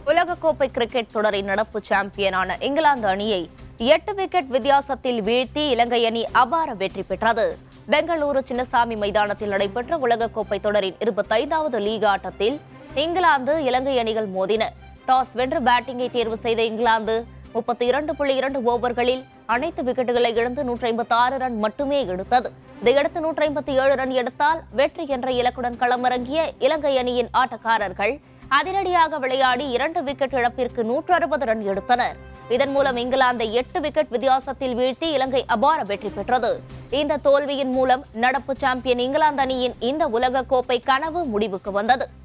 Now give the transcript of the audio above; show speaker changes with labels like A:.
A: உலகக்கோப்பை கிரிக்கெட் தொடரின் நடப்பு சாம்பியனான இங்கிலாந்து அணியை எட்டு விக்கெட் வித்தியாசத்தில் வீழ்த்தி இலங்கை அணி அபார வெற்றி பெற்றது பெங்களூரு சின்னசாமி மைதானத்தில் நடைபெற்ற உலகக்கோப்பை தொடரின் இருபத்தைந்தாவது லீக் ஆட்டத்தில் இங்கிலாந்து இலங்கை அணிகள் மோதின டாஸ் வென்று பேட்டிங்கை தேர்வு செய்த இங்கிலாந்து முப்பத்தி இரண்டு புள்ளி இரண்டு ஓவர்களில் அனைத்து விக்கெட்டுகளை இழந்து நூற்றி ஐம்பத்தி ஆறு ரன் மட்டுமே எடுத்தது இதையடுத்து நூற்றி ஐம்பத்தி ஏழு ரன் எடுத்தால் வெற்றி என்ற இலக்குடன் களமிறங்கிய இலங்கை அணியின் ஆட்டக்காரர்கள் அதிரடியாக விளையாடி இரண்டு விக்கெட் இழப்பிற்கு நூற்று அறுபது ரன் எடுத்தனர் இதன் மூலம் இங்கிலாந்தை எட்டு விக்கெட் வித்தியாசத்தில் வீழ்த்தி இலங்கை அபார வெற்றி பெற்றது இந்த தோல்வியின் மூலம் நடப்பு சாம்பியன் இங்கிலாந்து அணியின் இந்த உலக கோப்பை கனவு முடிவுக்கு வந்தது